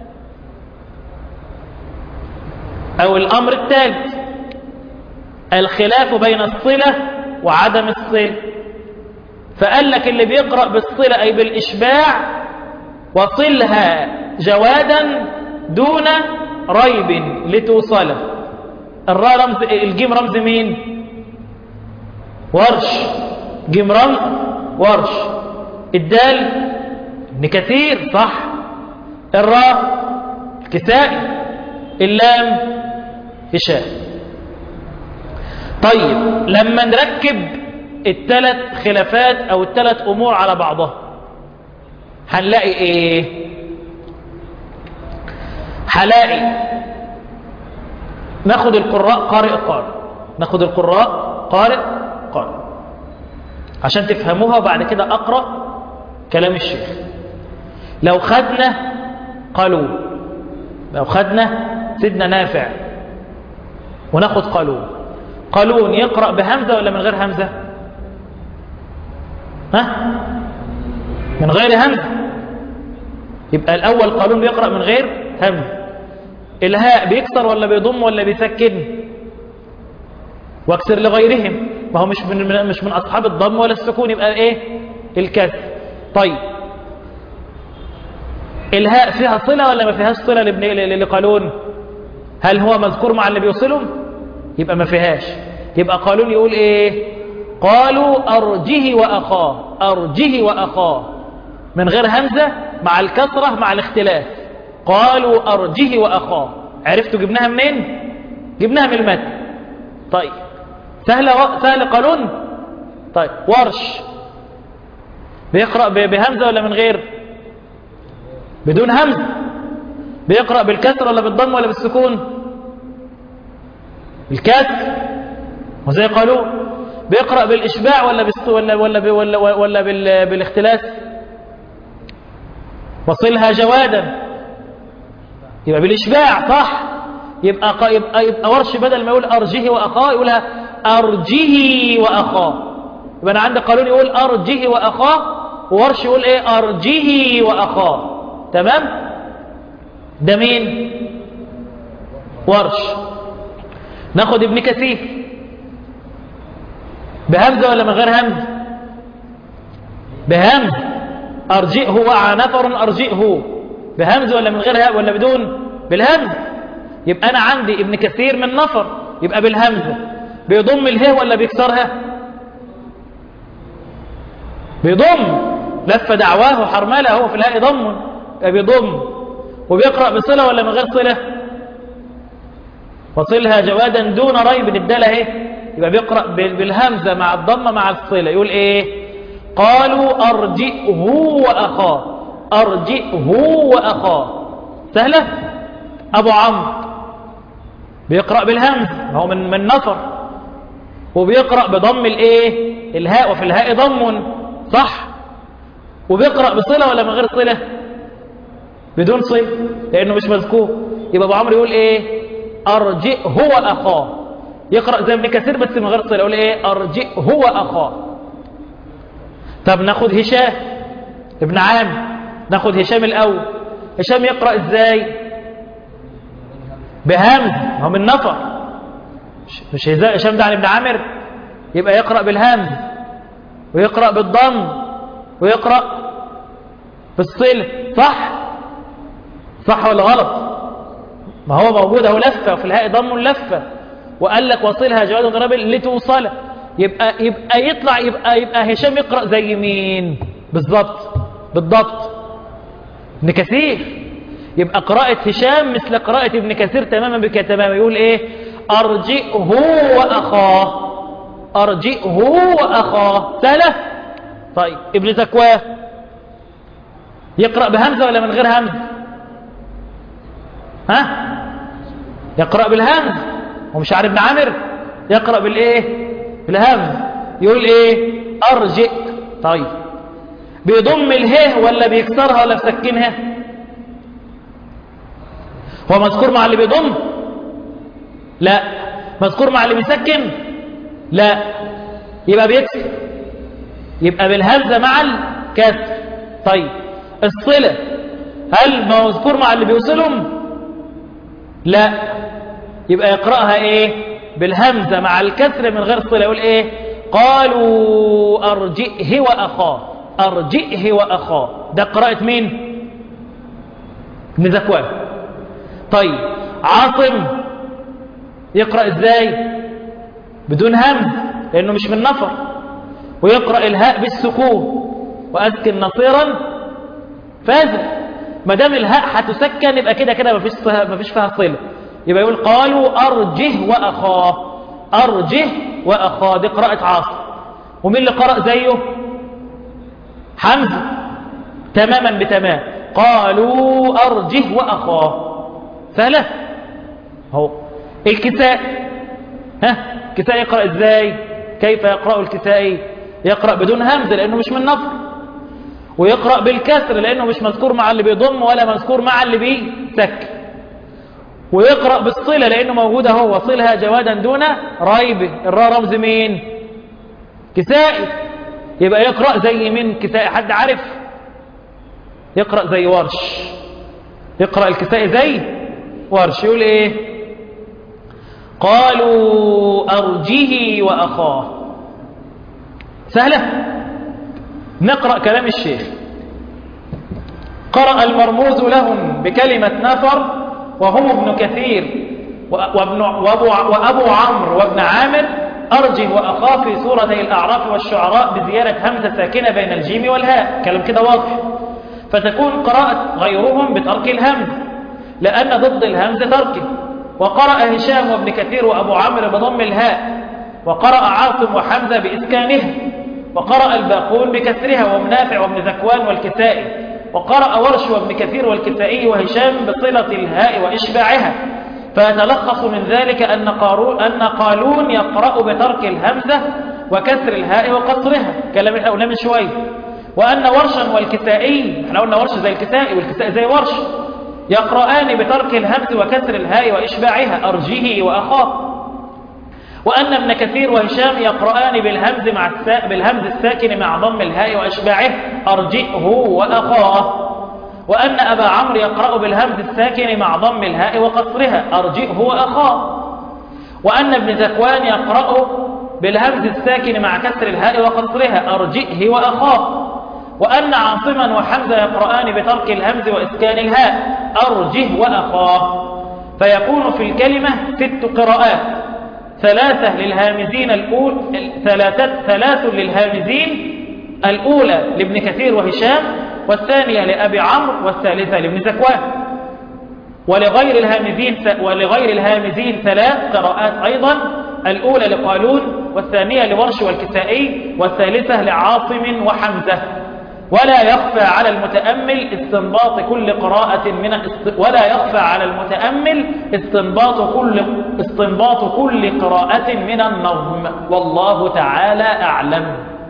أو الأمر الثالث الخلاف بين الصلة وعدم الصلة فقال لك اللي بيقرأ بالصلة أي بالإشباع وصلها جوادا دون ريب لتوصله الراء رمز الجيم رمز مين ورش جيم رمز ورش الدال ابن كثير صح الراء الكسائي اللام هشام طيب لما نركب الثلاث خلافات او الثلاث امور على بعضها هنلاقي ايه هلاقي ناخد القراء قارئ قارئ ناخد القراء قارئ قارئ عشان تفهموها وبعد كده اقرا كلام الشيخ لو خدنا قالون لو خدنا سيدنا نافع وناخد قالون قالون يقرأ بهمزة ولا من غير همزة ها من غير همزة يبقى الأول قالون بيقرأ من غير همزة الهاء بيكسر ولا بيضم ولا بيسكن واكسر لغيرهم ما هو مش من مش من أصحاب الضم ولا السكون يبقى ايه الكسر طيب الهاء فيها صلة ولا ما فيهاش صلة لقالون هل هو مذكور مع اللي بيوصلهم يبقى ما فيهاش يبقى قالون يقول ايه قالوا أرجه وأخاه أرجه وأخاه من غير همزة مع الكسرة مع الاختلاف قالوا أرجه وأخاه عرفتوا جبناها منين جبناها من المتن طيب سهلة و... سهل قالون طيب ورش بيقرأ بهمزة ولا من غير بدون همزة بيقرأ بالكسر ولا بالضم ولا بالسكون بالكسر وزي قالوا بيقرأ بالإشباع ولا بالس ولا ولا ولا, ولا بال... بالاختلاس وصلها جوادا يبقى بالإشباع صح يبقى ق... يبقى, يبقى ورش بدل ما يقول أرجه وأخاه يقولها أرجه وأخاه يبقى أنا عندي قانون يقول أرجه وأخاه وورش يقول إيه أرجه وأخاه تمام ده مين ورش ناخد ابن كثير بهمزة ولا من غير همزة بهمزة أرجئه وعى نفر أرجئه بهمزة ولا من غير هاء ولا بدون بالهمزة يبقى أنا عندي ابن كثير من نفر يبقى بالهمزة بيضم الهاء ولا بيكسرها بيضم لف دعواه حرملة هو في الهاء ضم يبقى بيضم وبيقرأ بصلة ولا من غير صلة وصلها جوادا دون ريب الدالة اهي يبقى بيقرأ بالهمزة مع الضمة مع الصلة يقول ايه قالوا أرجئه وأخاه أرجئه وأخاه سهلة أبو عمرو بيقرأ بالهمزة ما هو من من نصر وبيقرأ بضم الايه الهاء وفي الهاء ضم صح وبيقرأ بصلة ولا من غير صلة بدون صلة لأنه مش مذكور يبقى أبو عمرو يقول ايه أرجئه وأخاه يقرأ زي ابن كثير بس من غير صلة يقول ايه أرجئه وأخاه طب ناخد هشام ابن عام ناخد هشام الأول هشام يقرأ ازاي بهمز هو من نفر مش هشام ده عن ابن عامر يبقى يقرأ بالهمز ويقرأ بالضم ويقرأ بالصلة صح صح ولا غلط ما هو موجود اهو لفة وفي الهاء ضم لفة وقال لك وصلها جواد غراب لتوصل يبقى يبقى يطلع يبقى يبقى هشام يقرأ زي مين بالضبط بالضبط ابن كثير يبقى قراءة هشام مثل قراءة ابن كثير تماما بك تماما يقول ايه ارجئه واخاه ارجئه واخاه سهلة طيب ابن زكواه يقرأ بهمزة ولا من غير همزة ها يقرأ بالهمز ومش عارف ابن عامر يقرأ بالايه بالهمز يقول ايه ارجئ طيب بيضم اله ولا بيكسرها ولا بيسكنها هو مذكور مع اللي بيضم لا مذكور مع اللي بيسكن لا يبقى بيكسر يبقى بالهمزة مع الكسر طيب الصلة هل مذكور مع اللي بيوصلهم لا يبقى يقرأها ايه بالهمزة مع الكسر من غير صلة يقول ايه قالوا أرجئه وأخاه أرجئه وأخاه ده قراءة مين ابن زكوان طيب عاصم يقرأ ازاي بدون همز لأنه مش من نفر ويقرأ الهاء بالسكون وأسكن نصيرا فازل ما دام الهاء هتسكن يبقى كده كده مفيش مفيش فيها صله يبقى يقول قالوا ارجه واخاه ارجه واخاه دي قراءه عاصم ومين اللي قرأ زيه حمزه تماما بتمام قالوا ارجه واخاه سهله اهو الكساء ها الكساء يقرأ ازاي كيف يقرأ الكسائي يقرأ بدون همزه لانه مش من نفر ويقرأ بالكسر لأنه مش مذكور مع اللي بيضم ولا مذكور مع اللي بيسك ويقرأ بالصلة لأنه موجود اهو وصلها جوادا دون رايب الراء رمز مين كسائي يبقى يقرأ زي مين كسائي حد عارف يقرأ زي ورش يقرأ الكسائي زي ورش يقول ايه قالوا أرجه وأخاه سهلة نقرأ كلام الشيخ قرأ المرموز لهم بكلمة نفر وهم ابن كثير وابن وابو, وأبو عمرو وابن عامر أرجه وأخاه في سورتي الأعراف والشعراء بزيادة همزة ساكنة بين الجيم والهاء كلام كده واضح فتكون قراءة غيرهم بترك الهمز لأن ضد الهمز تركه وقرأ هشام وابن كثير وأبو عمرو بضم الهاء وقرأ عاصم وحمزة بإسكانها وقرأ الباقون بكسرها ومنافع وابن ذكوان والكسائي وقرأ ورش وابن كثير والكسائي وهشام بصلة الهاء وإشباعها فيتلخص من ذلك أن, قارون أن قالون يقرأ بترك الهمزة وكسر الهاء وقصرها كلام احنا قلنا من شوية وأن ورشا والكسائي احنا قلنا ورش زي الكسائي والكسائي زي ورش يقرآن بترك الهمز وكسر الهاء وإشباعها أرجه وأخاه وأن ابن كثير وهشام يقرآن بالهمز مع السا... بالهمز الساكن مع ضم الهاء وأشباعه أرجئه وأخاه وأن أبا عمرو يقرأ بالهمز الساكن مع ضم الهاء وقصرها أرجئه وأخاه وأن ابن زكوان يقرأ بالهمز الساكن مع كسر الهاء وقصرها أرجئه وأخاه وأن عاصما وحمزة يقرآن بترك الهمز وإسكان الهاء أرجه وأخاه فيكون في الكلمة ست قراءات ثلاثة للهامزين الأول ثلاثة ثلاث للهامزين الأولى لابن كثير وهشام والثانية لأبي عمرو والثالثة لابن زكوان ولغير الهامزين ولغير الهامزين ثلاث قراءات أيضا الأولى لقالون والثانية لورش والكسائي والثالثة لعاصم وحمزة ولا يخفى على المتأمل استنباط كل قراءة من ولا يخفى على المتأمل استنباط كل استنباط كل قراءة من النظم والله تعالى أعلم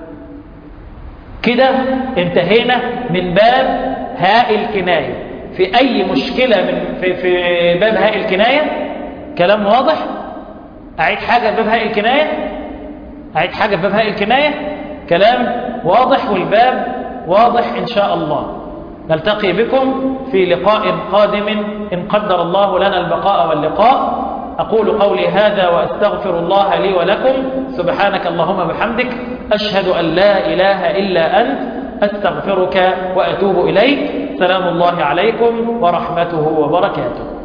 كده انتهينا من باب هاء الكناية في أي مشكلة من في, في باب هاء الكناية كلام واضح أعيد حاجة في باب هاء الكناية أعيد حاجة في باب هاء الكناية كلام واضح والباب واضح إن شاء الله نلتقي بكم في لقاء قادم إن قدر الله لنا البقاء واللقاء أقول قولي هذا وأستغفر الله لي ولكم سبحانك اللهم بحمدك أشهد أن لا إله إلا أنت أستغفرك وأتوب إليك سلام الله عليكم ورحمته وبركاته